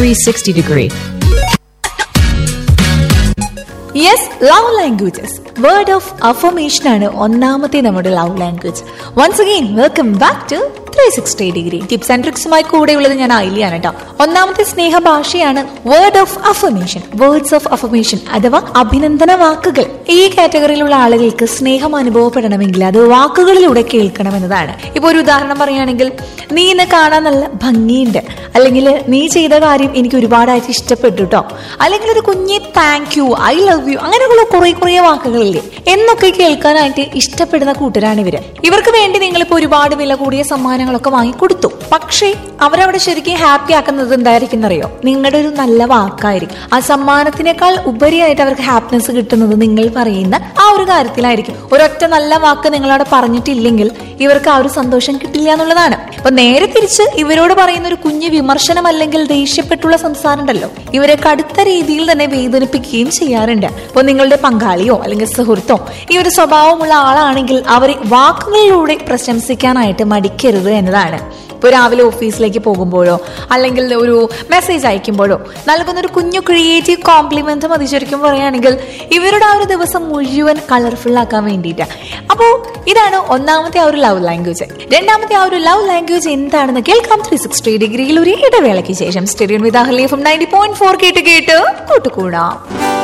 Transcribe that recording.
360 degree. Yes love languages word of affirmation ആണ് ഒന്നാമത്തെ നമ്മുടെ love language once again welcome back to three sixty degree tips and ട്രിക്സുമായി കൂടെയുള്ളത് ഞാൻ ആയില്യാണ് കേട്ടോ ഒന്നാമത്തെ സ്നേഹ ഭാഷയാണ് word of affirmation words of affirmation അഥവാ അഭിനന്ദന വാക്കുകൾ ഈ കാറ്റഗറിയിലുള്ള ആളുകൾക്ക് സ്നേഹം അനുഭവപ്പെടണമെങ്കിൽ അത് വാക്കുകളിലൂടെ കേൾക്കണമെന്നതാണ് ഇപ്പൊ ഒരു ഉദാഹരണം പറയുകയാണെങ്കിൽ നീ ഇന്ന് കാണാൻ നല്ല ഭംഗിയുണ്ട് അല്ലെങ്കിൽ നീ ചെയ്ത കാര്യം എനിക്ക് ഒരുപാടായിട്ട് ഇഷ്ടപ്പെട്ടു കേട്ടോ അല്ലെങ്കിൽ ഒരു കുഞ്ഞി thank you I love you അങ്ങനെയുള്ള കുറെ കുറെ വാക്കുകളില്ലേ എന്നൊക്കെ കേൾക്കാനായിട്ട് ഇഷ്ടപ്പെടുന്ന കൂട്ടരാണ് ഇവര് ഇവർക്ക് വേണ്ടി നിങ്ങളിപ്പോ ഒരുപാട് വില കൂടിയ സമ്മാനങ്ങളൊക്കെ വാങ്ങിക്കൊടുത്തു പക്ഷേ അവരവിടെ ശരിക്കും ഹാപ്പി ആക്കുന്നത് എന്തായിരിക്കും എന്നറിയോ നിങ്ങളുടെ ഒരു നല്ല വാക്കായിരിക്കും ആ സമ്മാനത്തിനേക്കാൾ ഉപരിയായിട്ട് അവർക്ക് ഹാപ്പിനെസ് കിട്ടുന്നത് നിങ്ങൾ പറയുന്ന ആ ഒരു കാര്യത്തിലായിരിക്കും ഒരൊറ്റ നല്ല വാക്ക് നിങ്ങളവിടെ പറഞ്ഞിട്ടില്ലെങ്കിൽ ഇവർക്ക് ആ ഒരു സന്തോഷം കിട്ടില്ല എന്നുള്ളതാണ് അപ്പൊ നേരെ തിരിച്ച് ഇവരോട് പറയുന്ന ഒരു കുഞ്ഞു വിമർശനം അല്ലെങ്കിൽ ദേഷ്യപ്പെട്ടുള്ള സംസാരം ഉണ്ടല്ലോ ഇവരെ കടുത്ത രീതിയിൽ തന്നെ വേദനിപ്പിക്കുകയും ചെയ്യാറുണ്ട് അപ്പൊ നിങ്ങളുടെ പങ്കാളിയോ അല്ലെങ്കിൽ സുഹൃത്തോ ഈ ഒരു സ്വഭാവമുള്ള ആളാണെങ്കിൽ അവരെ വാക്കുകളിലൂടെ പ്രശംസിക്കാനായിട്ട് മടിക്കരുത് എന്നതാണ് ഇപ്പോൾ രാവിലെ ഓഫീസിലേക്ക് പോകുമ്പോഴോ അല്ലെങ്കിൽ ഒരു മെസ്സേജ് അയക്കുമ്പോഴോ നൽകുന്ന ഒരു കുഞ്ഞു ക്രിയേറ്റീവ് കോംപ്ലിമെന്റ് മതി ശരിക്കും പറയുകയാണെങ്കിൽ ഇവരുടെ ആ ഒരു ദിവസം മുഴുവൻ കളർഫുൾ ആക്കാൻ വേണ്ടിയിട്ട് അപ്പോൾ ഇതാണ് ഒന്നാമത്തെ ആ ഒരു ലവ് ലാംഗ്വേജ് രണ്ടാമത്തെ ആ ഒരു ലവ് ലാംഗ്വേജ് എന്താണെന്ന് കേൾക്കാം ത്രീ സിക്സ്റ്റി ഡിഗ്രിയിൽ ഒരു ഇടവേളയ്ക്ക് ശേഷം സ്റ്റേഡിയം വിതാഹലി എഫ് നയൻറ്റി പോയിന്റ് ഫോർ കേട്ട് കേട്ട് കൂട്ടുകൂടാം